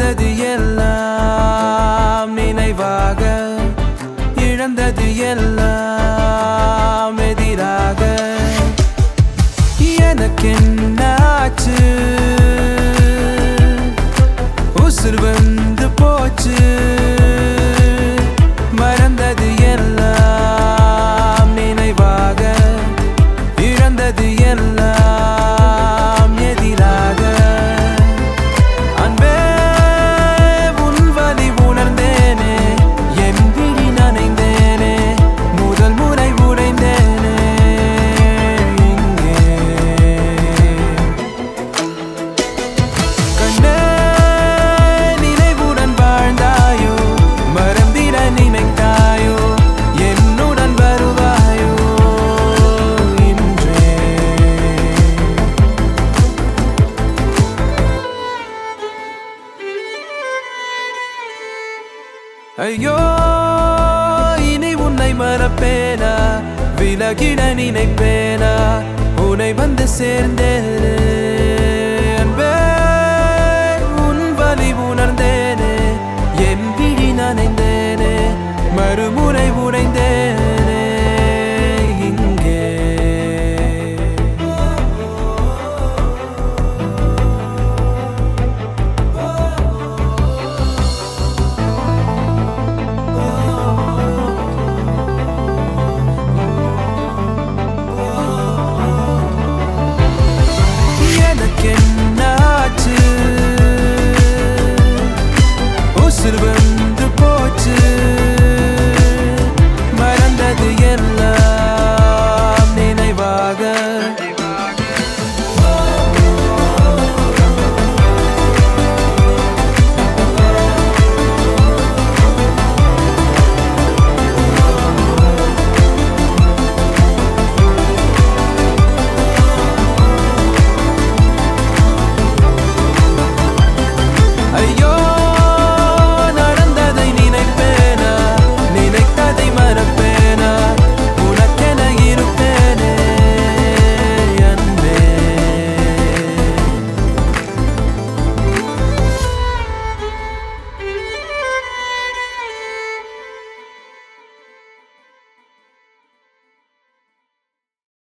மறந்தது எல்லாம் நினைவாக இழந்தது எல்லாம் எதிராக எனக்கென்னாச்சு உசுர் வந்து போச்சு மறந்தது எல்லாம் நினைவாக இழந்தது எல்லாம் எதிராக அன்பே உன் வலி உணர்ந்தேனே என் விழி நனைந்தேனே முதல் முறை உடைந்தேனே இங்கே கண்ணே நினைவுடன் வாழ்ந்தாயோ மறந்திட நினைத்தாயோ என்னுடன் வருவாயோ இன்றே ஐயோ இனி உன்னை மறப்பேனா விலகிட நினைப்பேனா உன்னை வந்து சேர்ந்தேன்